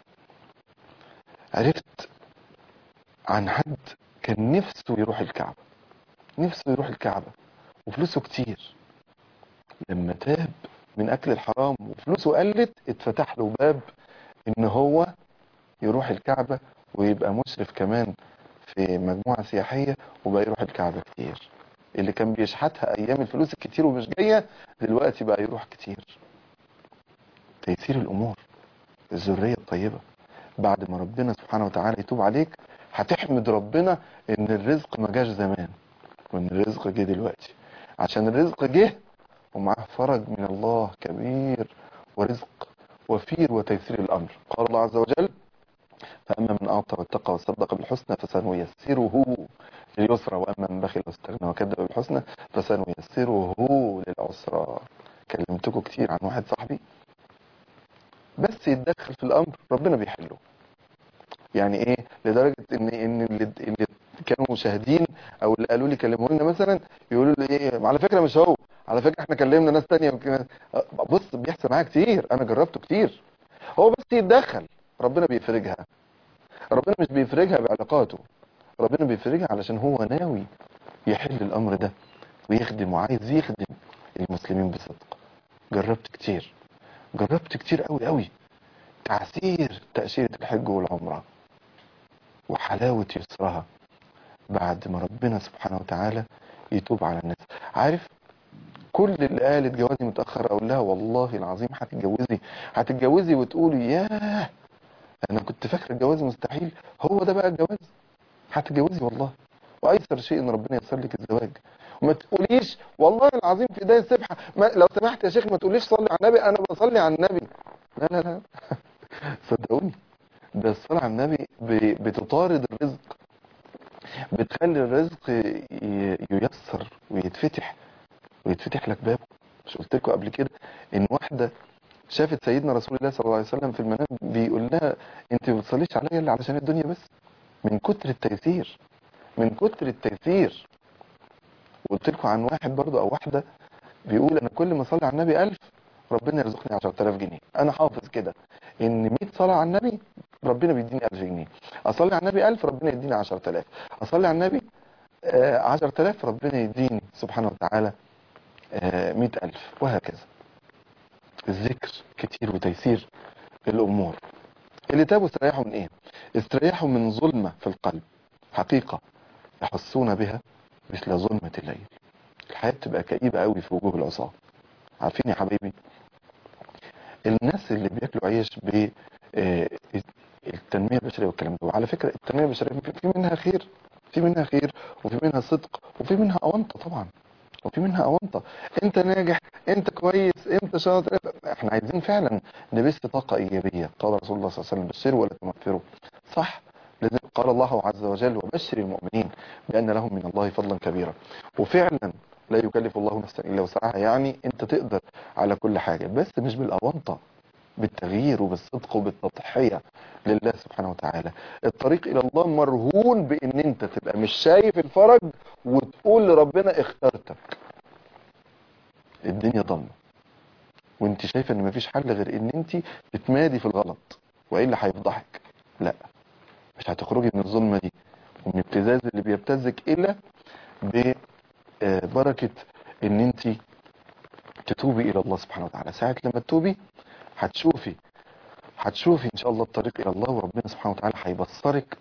B: عرفت عن حد كان نفسه يروح الكعبة نفسه يروح الكعبة وفلوسه كتير لما تاب من أكل الحرام وفلوسه قلت اتفتح له باب إن هو يروح الكعبة ويبقى مشرف كمان في مجموعة سياحية وبقى يروح الكعبة كتير اللي كان بيشحتها أيام الفلوس الكتير ومش جاية دلوقتي بقى يروح كتير تيسير الأمور الذرية الطيبة بعد ما ربنا سبحانه وتعالى يتوب عليك هتحمد ربنا ان الرزق ما جاش زمان وان الرزق جه دلوقتي عشان الرزق جه ومعاه فرج من الله كبير ورزق وفير وتيسير الامر قال الله عز وجل فاما من اعطى واتقى وصدق بالحسنى فسنيسره لليسرى واما من بخل واستغنى وكذب بالحسنى فسنيسره للعسرى كلمتكم كتير عن واحد صاحبي بس يتدخل في الامر ربنا بيحله يعني ايه لدرجة ان ان اللي, اللي كانوا مشاهدين او اللي قالوا لي كلموا لنا مثلا يقولوا لي ايه على فكرة مش هو على فكرة احنا كلمنا ناس تانية وكده. بص بيحصل معايا كتير انا جربته كتير هو بس يتدخل ربنا بيفرجها ربنا مش بيفرجها بعلاقاته ربنا بيفرجها علشان هو ناوي يحل الامر ده ويخدم وعايز يخدم المسلمين بصدق جربت كتير جربت كتير قوي قوي تعسير تأشيرة الحج والعمرة وحلاوة يسرها بعد ما ربنا سبحانه وتعالى يتوب على الناس عارف كل اللي قالت جوازي متأخر أقول لها والله العظيم هتتجوزي هتتجوزي وتقولي ياه أنا كنت فاكر الجواز مستحيل هو ده بقى الجواز هتتجوزي والله وأيسر شيء إن ربنا ييسر لك الزواج وما تقوليش والله العظيم في ايديا السبحة ما لو سمحت يا شيخ ما تقوليش صلي على النبي أنا بصلي على النبي لا لا لا صدقوني ده الصلاة على النبي ب- بتطارد الرزق بتخلي الرزق ي- ييسر ويتفتح ويتفتح لك بابه مش قلت لكم قبل كده ان واحدة شافت سيدنا رسول الله صلى الله عليه وسلم في المنام بيقول لها انت ما بتصليش عليا الا علشان الدنيا بس من كتر التيسير من كتر التيسير وقلت لكم عن واحد برضه او واحدة بيقول انا كل ما اصلي على النبي 1000 ربنا يرزقني 10000 جنيه انا حافظ كده ان 100 صلاه على النبي ربنا بيديني 1000 جنيه اصلي على النبي 1000 ربنا يديني 10000 اصلي على النبي آه، 10000 ربنا يديني سبحانه وتعالى آه، 100000 وهكذا الذكر كتير وتيسير الامور اللي تابوا استريحوا من ايه استريحوا من ظلمه في القلب حقيقه يحسون بها مثل ظلمه الليل الحياه بتبقى كئيبه قوي في وجوه العصاه عارفين يا حبايبي الناس اللي بياكلوا عيش ب آه، التنميه البشريه والكلام ده وعلى فكره التنميه البشريه في- في منها خير في منها خير وفي منها صدق وفي منها اونطه طبعا وفي منها اونطه انت ناجح انت كويس انت شاطر احنا عايزين فعلا نبث طاقه ايجابيه قال رسول الله صلى الله عليه وسلم بشروا ولا تنفروا صح لازم قال الله عز وجل وبشر المؤمنين بان لهم من الله فضلا كبيرا وفعلا لا يكلف الله نفسا الا وسعها يعني انت تقدر على كل حاجه بس مش بالاونطه بالتغيير وبالصدق وبالتضحيه لله سبحانه وتعالى الطريق الى الله مرهون بان انت تبقى مش شايف الفرج وتقول لربنا اخترتك الدنيا ضلمه وانت شايفه ان مفيش حل غير ان انت تتمادي في الغلط والا هيفضحك لا مش هتخرجي من الظلمه دي ومن الابتزاز اللي بيبتزك الا ببركه ان انت تتوبي الى الله سبحانه وتعالى ساعه لما تتوبي هتشوفي هتشوفي ان شاء الله الطريق الى الله وربنا سبحانه وتعالى هيبصرك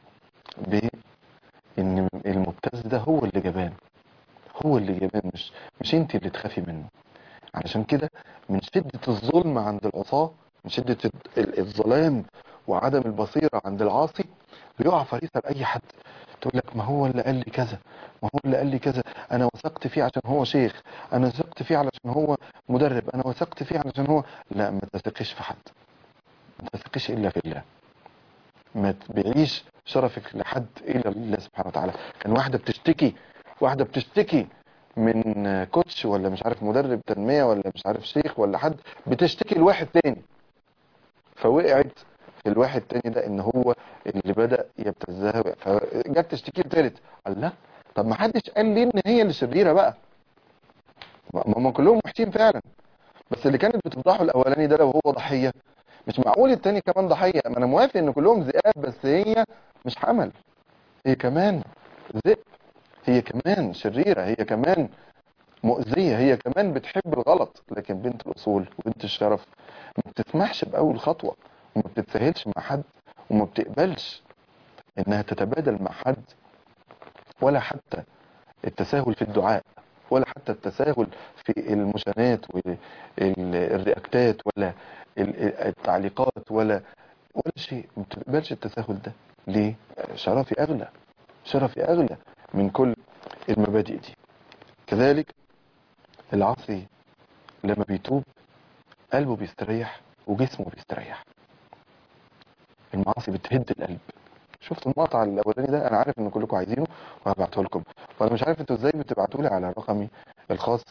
B: بان المبتز ده هو اللي جبان هو اللي جبان مش مش انت اللي تخافي منه علشان كده من شدة الظلم عند العصاة من شدة ال- الظلام وعدم البصيرة عند العاصي بيقع فريسة لأي حد تقول لك ما هو اللي قال لي كذا ما هو اللي قال لي كذا انا وثقت فيه عشان هو شيخ انا وثقت فيه علشان هو مدرب انا وثقت فيه علشان هو لا ما تثقيش في حد ما تثقيش الا في الله ما تبيعيش شرفك لحد الا لله سبحانه وتعالى كان واحده بتشتكي واحده بتشتكي من كوتش ولا مش عارف مدرب تنميه ولا مش عارف شيخ ولا حد بتشتكي لواحد تاني فوقعت في الواحد تاني ده ان هو اللي بدا يبتزها فجت تشتكي لتالت قال لا طب ما حدش قال لي ان هي اللي شريره بقى ما هم كلهم وحشين فعلا بس اللي كانت بتفضحه الاولاني ده لو هو ضحيه مش معقول التاني كمان ضحيه ما انا موافق ان كلهم ذئاب بس هي مش حمل هي كمان ذئب هي كمان شريره هي كمان مؤذيه هي كمان بتحب الغلط لكن بنت الاصول وبنت الشرف ما بتسمحش باول خطوه وما بتتساهلش مع حد وما بتقبلش انها تتبادل مع حد ولا حتى التساهل في الدعاء ولا حتى التساهل في المشانات والرياكتات ولا ال- التعليقات ولا ولا شيء ما بتقبلش التساهل ده ليه شرفي اغلى شرفي اغلى من كل المبادئ دي كذلك العاصي لما بيتوب قلبه بيستريح وجسمه بيستريح المعاصي بتهد القلب شفت المقطع الاولاني ده انا عارف ان كلكم عايزينه وهبعته لكم وانا مش عارف انتوا ازاي بتبعتوا لي على رقمي الخاص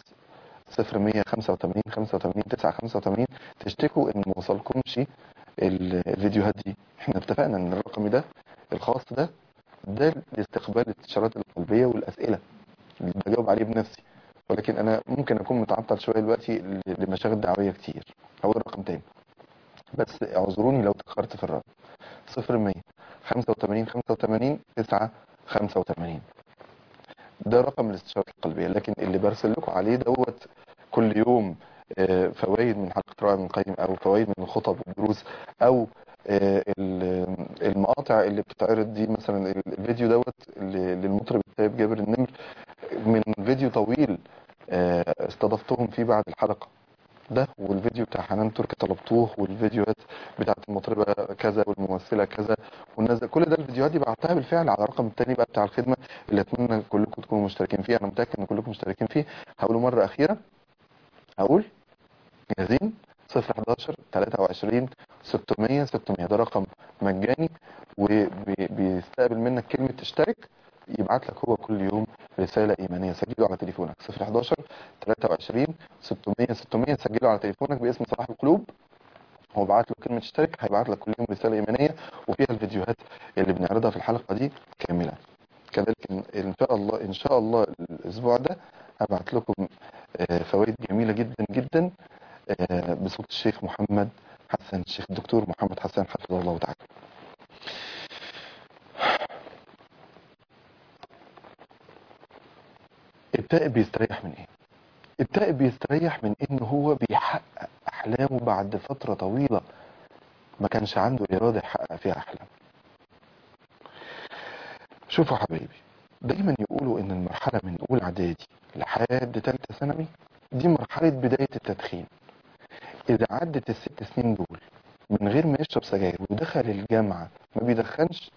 B: 0185 85 985 تشتكوا ان ما وصلكمش ال- الفيديوهات دي احنا اتفقنا ان الرقم ده الخاص ده ده لاستقبال الاستشارات القلبيه والاسئله اللي بجاوب عليه بنفسي ولكن انا ممكن اكون متعطل شويه دلوقتي ل- لمشاغل دعويه كتير هو الرقم تاني بس اعذروني لو تاخرت في الرقم 0100 85 85 9 85 ده رقم الاستشارات القلبيه لكن اللي برسل لكم عليه دوت كل يوم آه، فوائد من حلقه رائع من القيم او فوائد من الخطب والدروس او آه، ال- المقاطع اللي بتتعرض دي مثلا الفيديو دوت اللي- للمطرب الطيب جابر النمر من فيديو طويل آه، استضفتهم فيه بعد الحلقه ده والفيديو بتاع حنان تركي طلبتوه والفيديوهات بتاعت المطربة كذا والممثلة كذا والناس ده- كل ده الفيديوهات دي بعتها بالفعل على الرقم التاني بقى بتاع الخدمة اللي اتمنى كلكم تكونوا مشتركين فيه انا متأكد ان كلكم مشتركين فيه هقوله مرة اخيرة هقول جاهزين 011 23 600 600 ده رقم مجاني وبيستقبل منك كلمة اشترك يبعت لك هو كل يوم رسالة إيمانية سجله على تليفونك 011 23 600 600 سجله على تليفونك باسم صلاح القلوب هو بعت له كلمة اشترك هيبعت لك كل يوم رسالة إيمانية وفيها الفيديوهات اللي بنعرضها في الحلقة دي كاملة كذلك إن- إن شاء الله إن شاء الله الأسبوع ده هبعت لكم آه، فوائد جميلة جدا جدا آه، بصوت الشيخ محمد حسن الشيخ الدكتور محمد حسن حفظه الله تعالى التائب بيستريح من ايه التائب بيستريح من ان هو بيحقق احلامه بعد فترة طويلة ما كانش عنده ارادة يحقق فيها احلام شوفوا حبايبي دايما يقولوا ان المرحلة من اولى اعدادي لحد تالتة ثانوي دي مرحلة بداية التدخين اذا عدت الست سنين دول من غير ما يشرب سجاير ودخل الجامعة ما بيدخنش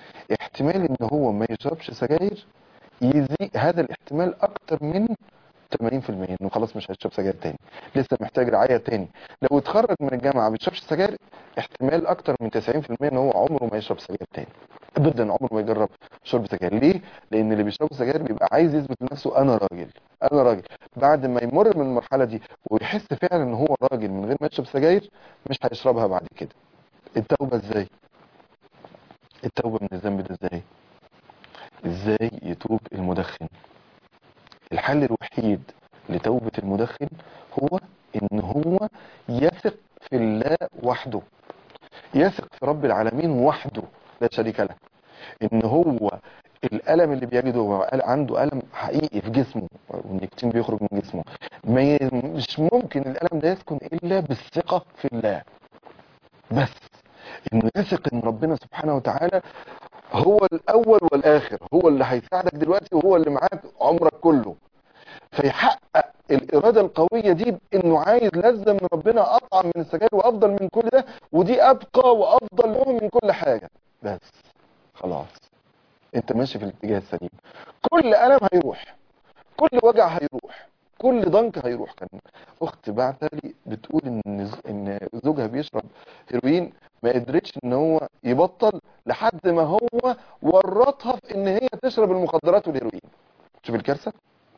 B: احتمال ان هو ما يشربش سجاير يزيد هذا الاحتمال اكتر من 80% انه خلاص مش هيشرب سجاير تاني لسه محتاج رعايه تاني لو اتخرج من الجامعه ما بيشربش سجاير احتمال اكتر من 90% ان هو عمره ما يشرب سجاير تاني ابدا عمره ما يجرب شرب سجاير ليه لان اللي بيشرب سجاير بيبقى عايز يثبت لنفسه انا راجل انا راجل بعد ما يمر من المرحله دي ويحس فعلا ان هو راجل من غير ما يشرب سجاير مش هيشربها بعد كده التوبه ازاي التوبه من الذنب ده ازاي ازاي يتوب المدخن الحل الوحيد لتوبة المدخن هو ان هو يثق في الله وحده يثق في رب العالمين وحده لا شريك له ان هو الالم اللي بيجده هو قال- عنده الم حقيقي في جسمه والنيكوتين بيخرج من جسمه ما ي... مش ممكن الالم ده يسكن الا بالثقه في الله بس انه يثق ان ربنا سبحانه وتعالى هو الاول والاخر هو اللي هيساعدك دلوقتي وهو اللي معاك عمرك كله فيحقق الاراده القويه دي بانه عايز لذه من ربنا اطعم من السجاير وافضل من كل ده ودي ابقى وافضل له من كل حاجه بس خلاص انت ماشي في الاتجاه السليم كل الم هيروح كل وجع هيروح كل ضنك هيروح كان اخت بعتها لي بتقول ان ز- ان زوجها بيشرب هيروين ما قدرتش ان هو يبطل لحد ما هو ورطها في ان هي تشرب المخدرات والهيروين شوف الكارثه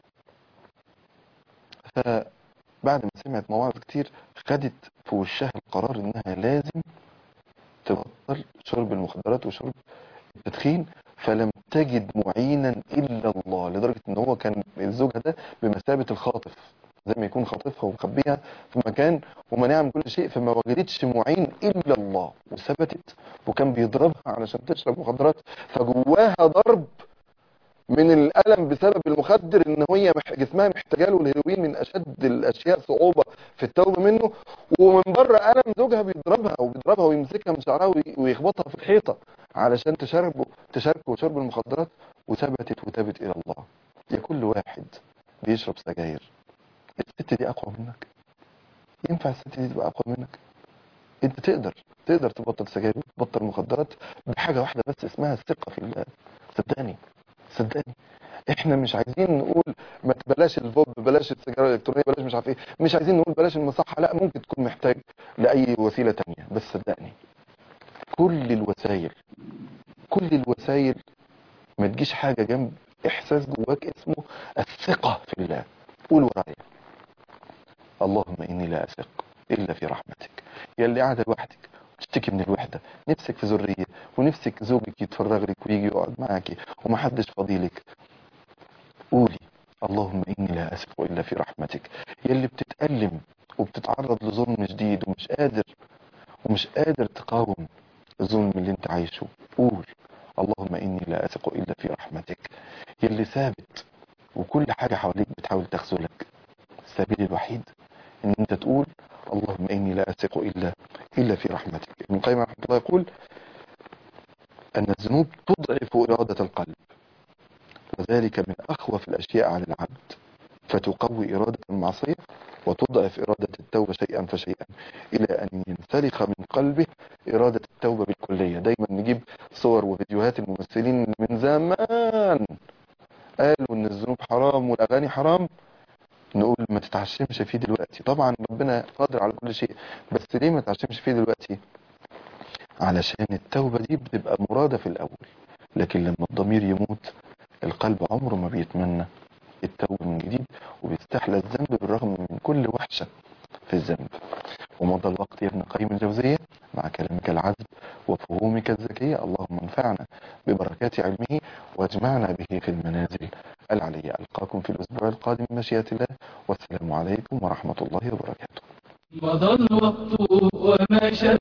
B: فبعد ما سمعت مواعظ كتير خدت في وشها القرار انها لازم تبطل شرب المخدرات وشرب التدخين فلم تجد معينا الا الله لدرجه ان هو كان زوجها ده بمثابه الخاطف زي ما يكون خاطفها ومخبيها في مكان ومانعها من كل شيء فما وجدتش معين الا الله وثبتت وكان بيضربها علشان تشرب مخدرات فجواها ضرب من الالم بسبب المخدر ان هي مح- جسمها محتاجه له الهيروين من اشد الاشياء صعوبه في التوبه منه ومن بره الم زوجها بيضربها او بيضربها ويمسكها من شعرها وي- ويخبطها في الحيطه علشان تشربه تشاركه شرب المخدرات وثبتت وتابت الى الله يا كل واحد بيشرب سجاير الست دي اقوى منك ينفع الست دي تبقى اقوى منك انت تقدر تقدر تبطل سجاير وتبطل مخدرات بحاجه واحده بس اسمها الثقه في الله صدقني صدقني احنا مش عايزين نقول ما بلاش الفوب بلاش السيجاره الالكترونيه بلاش مش عارف ايه مش عايزين نقول بلاش المصحه لا ممكن تكون محتاج لاي وسيله تانية بس صدقني كل الوسائل كل الوسائل ما تجيش حاجه جنب احساس جواك اسمه الثقه في الله قول ورايا اللهم اني لا اثق الا في رحمتك يا اللي قاعده لوحدك تشتكي من الوحده نفسك في ذريه ونفسك زوجك يتفرغ لك ويجي يقعد معاكي ومحدش فاضيلك قولي اللهم اني لا اثق الا في رحمتك يا اللي بتتالم وبتتعرض لظلم شديد ومش قادر ومش قادر تقاوم الظلم اللي انت عايشه قول اللهم اني لا اثق الا في رحمتك يا اللي ثابت وكل حاجه حواليك بتحاول تخذلك السبيل الوحيد ان انت تقول اللهم اني لا اثق الا الا في رحمتك ابن القيم رحمه الله يقول ان الذنوب تضعف اراده القلب وذلك من اخوف الاشياء على العبد فتقوي اراده المعصيه وتضعف اراده التوبه شيئا فشيئا الى ان ينسلخ من قلبه اراده التوبه بالكليه دايما نجيب صور وفيديوهات الممثلين من زمان قالوا ان الذنوب حرام والاغاني حرام نقول ما تتعشمش فيه دلوقتي طبعا ربنا قادر على كل شيء بس ليه ما تتعشمش فيه دلوقتي علشان التوبة دي بتبقى مرادة في الأول لكن لما الضمير يموت القلب عمره ما بيتمنى التوبة من جديد وبيستحلى الذنب بالرغم من كل وحشة في الذنب ومضى الوقت يا ابن قيم الجوزية مع كلامك العذب وفهومك الذكية اللهم انفعنا ببركات علمه واجمعنا به في المنازل العليا ألقاكم في الأسبوع القادم مشيئة الله والسلام عليكم ورحمة الله وبركاته
A: مضى الوقت وما شاء